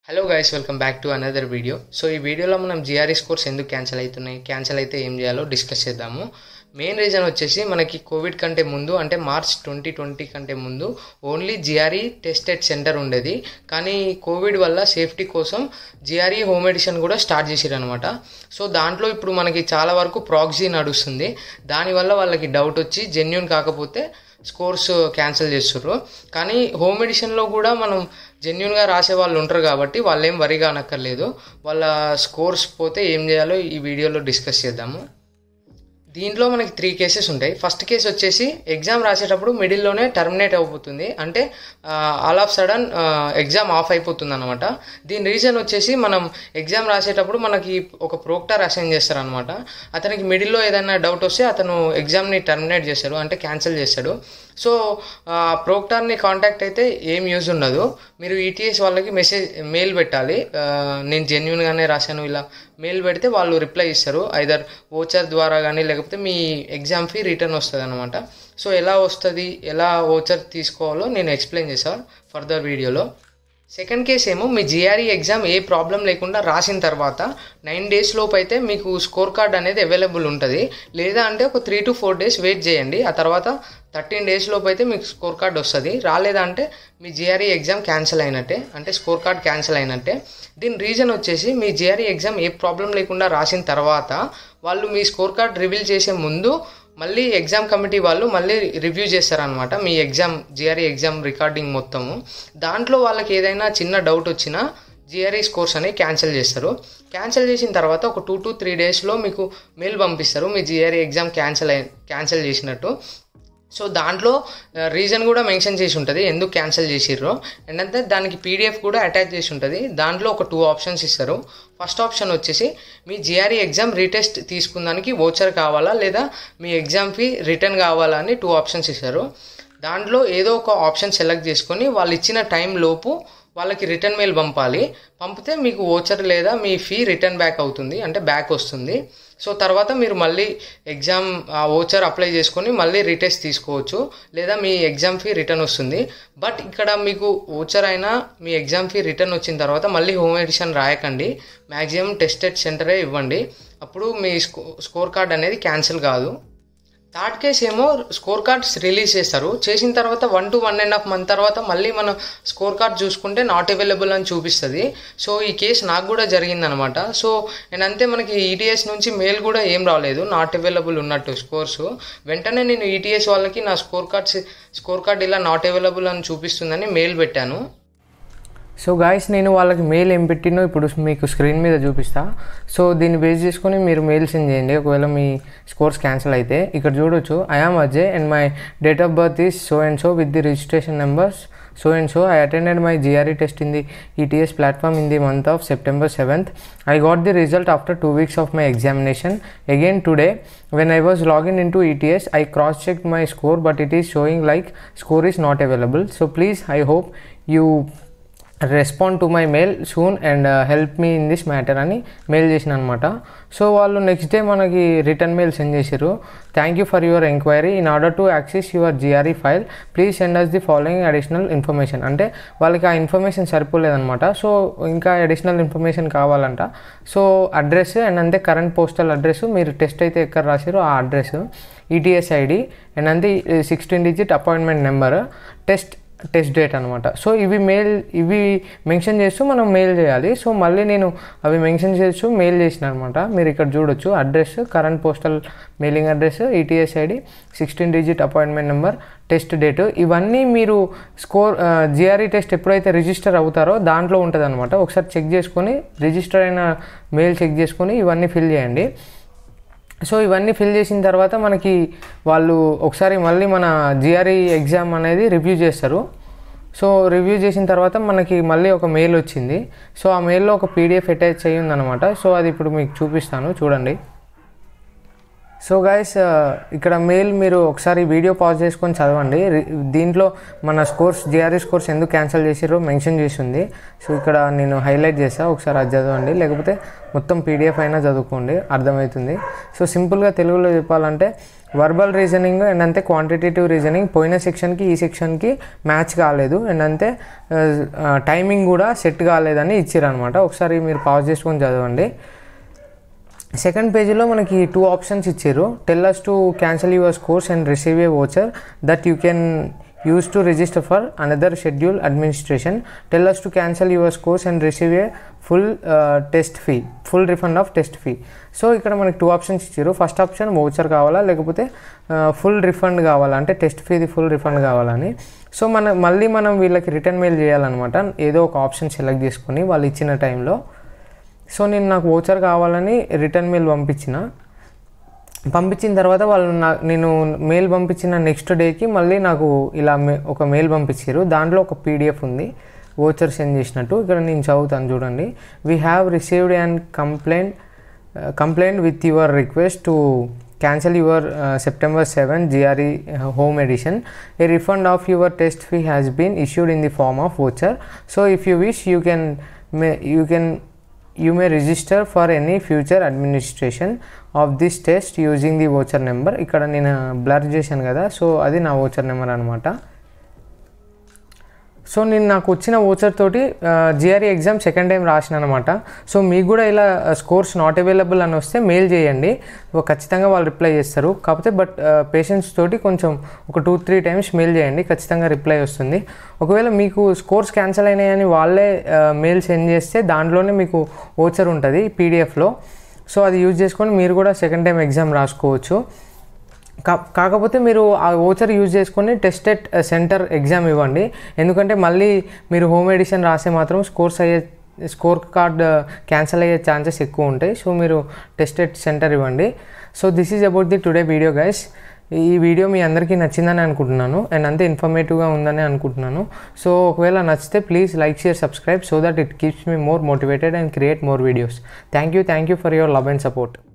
Hello guys welcome back to another video so ఈ వీడియోలో మనం జిఆర్ఈ స్కోర్స్ ఎందుకు క్యాన్సిల్ అవుతున్నాయి క్యాన్సిల్ అయితే ఏం చేయాలో డిస్కస్ చేద్దాము మెయిన్ రీజన్ వచ్చేసి మనకి కోవిడ్ కంటే ముందు అంటే మార్చ్ ట్వంటీ ట్వంటీ కంటే ముందు ఓన్లీ జిఆర్ఈ టెస్టెడ్ సెంటర్ ఉండేది కానీ కోవిడ్ వల్ల సేఫ్టీ కోసం జిఆర్ఈ హోమ్ ఎడిషన్ కూడా స్టార్ట్ చేసారు అనమాట సో దాంట్లో ఇప్పుడు మనకి చాలా వరకు ప్రాక్సీ నడుస్తుంది దానివల్ల వాళ్ళకి డౌట్ వచ్చి జెన్యున్ కాకపోతే స్కోర్స్ క్యాన్సిల్ చేస్తుర్రు కానీ హోమ్ ఎడిషన్లో కూడా మనం జెన్యున్గా రాసే వాళ్ళు ఉంటారు కాబట్టి వాళ్ళు ఏం వరిగా అనక్కర్లేదు వాళ్ళ స్కోర్స్ పోతే ఏం చేయాలో ఈ వీడియోలో డిస్కస్ చేద్దాము దీంట్లో మనకి త్రీ కేసెస్ ఉంటాయి ఫస్ట్ కేసు వచ్చేసి ఎగ్జామ్ రాసేటప్పుడు మిడిల్లోనే టర్మినేట్ అయిపోతుంది అంటే all of sudden exam off అయిపోతుంది అనమాట దీని రీజన్ వచ్చేసి మనం ఎగ్జామ్ రాసేటప్పుడు మనకి ఒక ప్రోక్టర్ అసైన్ చేస్తారనమాట అతనికి మిడిల్లో ఏదైనా డౌట్ వస్తే అతను ఎగ్జామ్ని టర్మినేట్ చేస్తాడు అంటే క్యాన్సిల్ చేస్తాడు సో ప్రోక్టార్ని కాంటాక్ట్ అయితే ఏం యూజ్ ఉండదు మీరు ఈటీఎస్ వాళ్ళకి మెసేజ్ మెయిల్ పెట్టాలి నేను జెన్యున్గానే రాశాను ఇలా మెయిల్ పెడితే వాళ్ళు రిప్లై ఇస్తారు ఐదర్ ఓచర్ ద్వారా కానీ లేకపోతే మీ ఎగ్జామ్ ఫీ రిటర్న్ వస్తుంది అనమాట సో ఎలా వస్తుంది ఎలా ఓచర్ తీసుకోవాలో నేను ఎక్స్ప్లెయిన్ చేశాను ఫర్దర్ వీడియోలో సెకండ్ కేస్ ఏమో మీ జిఆర్ఈ ఎగ్జామ్ ఏ ప్రాబ్లం లేకుండా రాసిన తర్వాత నైన్ డేస్ లోపు అయితే మీకు స్కోర్ కార్డ్ అనేది అవైలబుల్ ఉంటుంది లేదా అంటే ఒక three to four days wait చేయండి ఆ తర్వాత థర్టీన్ డేస్ లోపు అయితే మీకు స్కోర్ కార్డ్ వస్తుంది రాలేదంటే మీ జిఆర్ఈ ఎగ్జామ్ క్యాన్సిల్ అయినట్టే అంటే స్కోర్ కార్డ్ క్యాన్సిల్ అయినట్టే దీని రీజన్ వచ్చేసి మీ జిఆర్ఈ ఎగ్జామ్ ఏ ప్రాబ్లం లేకుండా రాసిన తర్వాత వాళ్ళు మీ స్కోర్ కార్డ్ రివీల్ చేసే ముందు మళ్ళీ ఎగ్జామ్ కమిటీ వాళ్ళు మళ్ళీ రివ్యూ చేస్తారనమాట మీ ఎగ్జామ్ జిఆర్ఈ ఎగ్జామ్ రికార్డింగ్ మొత్తము దాంట్లో వాళ్ళకి ఏదైనా చిన్న డౌట్ వచ్చినా జిఆర్ఈ స్కోర్స్ అని క్యాన్సిల్ చేస్తారు క్యాన్సిల్ చేసిన తర్వాత ఒక టూ టు త్రీ డేస్లో మీకు మెయిల్ పంపిస్తారు మీ జిఆర్ఈ ఎగ్జామ్ క్యాన్సిల్ అయి క్యాన్సిల్ చేసినట్టు సో దాంట్లో రీజన్ కూడా మెన్షన్ చేసి ఉంటుంది ఎందుకు క్యాన్సిల్ చేసిర్రో ఏంటంటే దానికి పీడిఎఫ్ కూడా అటాచ్ చేసి ఉంటుంది దాంట్లో ఒక టూ ఆప్షన్స్ ఇస్తారు ఫస్ట్ ఆప్షన్ వచ్చేసి మీ జిఆర్ఈ ఎగ్జామ్ రీటెస్ట్ తీసుకుందానికి ఓచర్ కావాలా లేదా మీ ఎగ్జామ్ ఫీ రిటర్న్ కావాలా అని టూ ఆప్షన్స్ ఇస్తారు దాంట్లో ఏదో ఒక ఆప్షన్ సెలెక్ట్ చేసుకొని వాళ్ళు ఇచ్చిన టైం లోపు వాళ్ళకి రిటర్న్ మెయిల్ పంపాలి పంపితే మీకు ఓచర్ లేదా మీ ఫీ రిటర్న్ బ్యాక్ అవుతుంది అంటే బ్యాక్ వస్తుంది సో తర్వాత మీరు మళ్ళీ ఎగ్జామ్ ఆ ఓచర్ అప్లై చేసుకొని మళ్ళీ రిటెస్ట్ తీసుకోవచ్చు లేదా మీ ఎగ్జామ్ ఫీ రిటర్న్ వస్తుంది బట్ ఇక్కడ మీకు ఓచర్ అయినా మీ ఎగ్జామ్ ఫీ రిటర్న్ వచ్చిన తర్వాత మళ్ళీ హోమ్ ఎడిషన్ రాయకండి మ్యాక్సిమం టెస్టెడ్ సెంటరే ఇవ్వండి అప్పుడు మీ స్కో స్కోర్ కార్డ్ అనేది క్యాన్సిల్ కాదు థర్డ్ కేస్ ఏమో స్కోర్ కార్డ్స్ రిలీజ్ చేస్తారు చేసిన తర్వాత one to one and half month తర్వాత మళ్ళీ మనం స్కోర్ కార్డ్ చూసుకుంటే నాట్ అవైలబుల్ అని చూపిస్తుంది సో ఈ కేసు నాకు కూడా జరిగిందనమాట సో నేను అంతే మనకి ఈటీఎస్ నుంచి మెయిల్ కూడా ఏం రాలేదు నాట్ అవైలబుల్ ఉన్నట్టు స్కోర్స్ వెంటనే నేను ఈటీఎస్ వాళ్ళకి నా స్కోర్ కార్డ్స్ స్కోర్ కార్డ్ ఇలా నాట్ అవైలబుల్ అని చూపిస్తుందని మెయిల్ పెట్టాను సో గాయస్ నేను వాళ్ళకి మెయిల్ ఏం పెట్టినో ఇప్పుడు మీకు స్క్రీన్ మీద చూపిస్తా సో దీన్ని బేస్ చేసుకొని మీరు మెయిల్ సెండ్ చేయండి ఒకవేళ మీ స్కోర్స్ క్యాన్సిల్ అయితే ఇక్కడ చూడొచ్చు I am Ajay and my date of birth is so and so with the registration numbers so and so I attended my GRE test in the ETS platform in the month of September seventh I got the result after two weeks of my examination again today when I was logging into ETS, I cross checked my score, but it is showing like score is not available. So please, I hope you respond to my mail soon and help me in this matter అని mail చేసిన అనమాట so వాళ్ళు next day మనకి return mail send చేశారు thank you for your enquiry in order to access your GRE file please send us the following additional information అంటే వాళ్ళకి ఆ information సరిపోలేదన్నమాట సో ఇంకా అడిషనల్ ఇన్ఫర్మేషన్ కావాలంట సో అడ్రస్ అండ్ అంతే current postal address మీరు test అయితే ఎక్కడ రాశారో ఆ అడ్రస్ ఈటీఎస్ ఐడి అండ్ అంతే sixteen digit appointment number test test date అనమాట సో ఇవి మెయిల్ ఇవి మెన్షన్ చేస్తూ మనం మెయిల్ చేయాలి సో మళ్ళీ నేను అవి మెన్షన్ చేస్తూ మెయిల్ చేసిన అనమాట మీరు ఇక్కడ చూడొచ్చు address current postal mailing address ETS ID sixteen digit appointment number test date ఇవన్నీ మీరు స్కోర్ జిఆర్ఈ టెస్ట్ ఎప్పుడైతే రిజిస్టర్ అవుతారో దాంట్లో ఉంటుంది అనమాట ఒకసారి చెక్ చేసుకొని రిజిస్టర్ అయిన మెయిల్ చెక్ చేసుకొని ఇవన్నీ ఫిల్ చేయండి సో ఇవన్నీ ఫిల్ చేసిన తర్వాత మనకి వాళ్ళు ఒకసారి మళ్ళీ మన జిఆర్ఈ ఎగ్జామ్ అనేది రివ్యూ చేస్తారు సో రివ్యూ చేసిన తర్వాత మనకి మళ్ళీ ఒక మెయిల్ వచ్చింది సో ఆ మెయిల్లో ఒక పీడిఎఫ్ అటాచ్ అయ్యి ఉందన్నమాట సో అది ఇప్పుడు మీకు చూపిస్తాను చూడండి సో గైస్ ఇక్కడ మెయిల్ మీరు ఒకసారి వీడియో పాజ్ చేసుకొని చదవండి రి- దీంట్లో మన స్కోర్స్ జిఆర్ఈ స్కోర్స్ ఎందుకు క్యాన్సిల్ చేసిరో మెన్షన్ చేసి ఉంది సో ఇక్కడ నేను హైలైట్ చేస్తా ఒకసారి అది చదవండి లేకపోతే మొత్తం పీడిఎఫ్ అయినా చదువుకోండి అర్థమవుతుంది సో సింపుల్గా తెలుగులో చెప్పాలంటే వర్బల్ రీజనింగ్ అండ్ అంతే క్వాంటిటేటివ్ రీజనింగ్ పోయిన సెక్షన్కి ఈ సెక్షన్కి మ్యాచ్ కాలేదు అండ్ అంతే టైమింగ్ కూడా సెట్ కాలేదని ఇచ్చిరనమాట ఒకసారి మీరు పాజ్ చేసుకొని చదవండి సెకండ్ పేజీలో మనకి టూ ఆప్షన్స్ ఇచ్చారు tell us to cancel your course and receive a voucher that you can use to register for another schedule administration tell us to cancel your course and receive a full test fee full refund of test fee so ఇక్కడ మనకి two options ఇచ్చారు first option voucher కావాలా లేకపోతే full refund కావాలా అంటే test ఫీది full refund కావాలని so మన మళ్ళీ మనం వీళ్ళకి రిటర్న్ మెయిల్ చేయాలన్నమాట ఏదో ఒక ఆప్షన్ సెలెక్ట్ చేసుకొని వాళ్ళు ఇచ్చిన టైంలో సో నేను నాకు ఓచర్ కావాలని రిటర్న్ మెయిల్ పంపించిన పంపించిన తర్వాత వాళ్ళు నా నేను మెయిల్ పంపించిన నెక్స్ట్ డేకి మళ్ళీ నాకు ఇలా మే- ఒక మెయిల్ పంపించారు దాంట్లో ఒక పీడిఎఫ్ ఉంది ఓచర్ సెండ్ చేసినట్టు ఇక్కడ నేను చదువుతాను చూడండి we have received and complaint complaint with your request to cancel your uh, September 7 GRE uh, home edition. A refund of your test fee has been issued in the form of voucher. So if you wish, you can may, you can you may register for any future administration of this test using the voucher number ఇక్కడ నేను blur చేశాను కదా so అది నా voucher number అనమాట so నేను నాకు వచ్చిన ఓచర్ తోటి జిఆర్ఈ ఎగ్జామ్ సెకండ్ టైం రాసిన అనమాట సో మీకు కూడా ఇలా స్కోర్స్ నాట్ అవైలబుల్ అని వస్తే మెయిల్ చేయండి ఓ ఖచ్చితంగా వాళ్ళు రిప్లై చేస్తారు కాకపోతే బట్ పేషెంట్స్ తోటి కొంచెం ఒక టూ త్రీ టైమ్స్ మెయిల్ చేయండి ఖచ్చితంగా రిప్లై వస్తుంది ఒకవేళ మీకు స్కోర్స్ క్యాన్సిల్ అయినాయని వాళ్ళే మెయిల్ సెండ్ చేస్తే దాంట్లోనే మీకు ఓచర్ ఉంటుంది పీడిఎఫ్లో సో అది యూజ్ చేసుకొని మీరు కూడా సెకండ్ టైం ఎగ్జామ్ రాసుకోవచ్చు కా కాకపోతే మీరు ఆ ఓచర్ యూజ్ చేసుకొని టెస్టెడ్ సెంటర్ ఎగ్జామ్ ఇవ్వండి ఎందుకంటే మళ్ళీ మీరు హోమ్ ఎడిషన్ రాసే మాత్రం స్కోర్స్ అయ్యే స్కోర్ కార్డ్ క్యాన్సిల్ అయ్యే ఛాన్సెస్ ఎక్కువ ఉంటాయి సో మీరు టెస్టెడ్ సెంటర్ ఇవ్వండి so this is about the today video guys ఈ వీడియో మీ అందరికీ నచ్చిందని అనుకుంటున్నాను అండ్ అంతే ఇన్ఫర్మేటివ్గా ఉందని అనుకుంటున్నాను సో ఒకవేళ నచ్చితే please like share subscribe so that it keeps me more motivated and create more videos thank you thank you for your love and support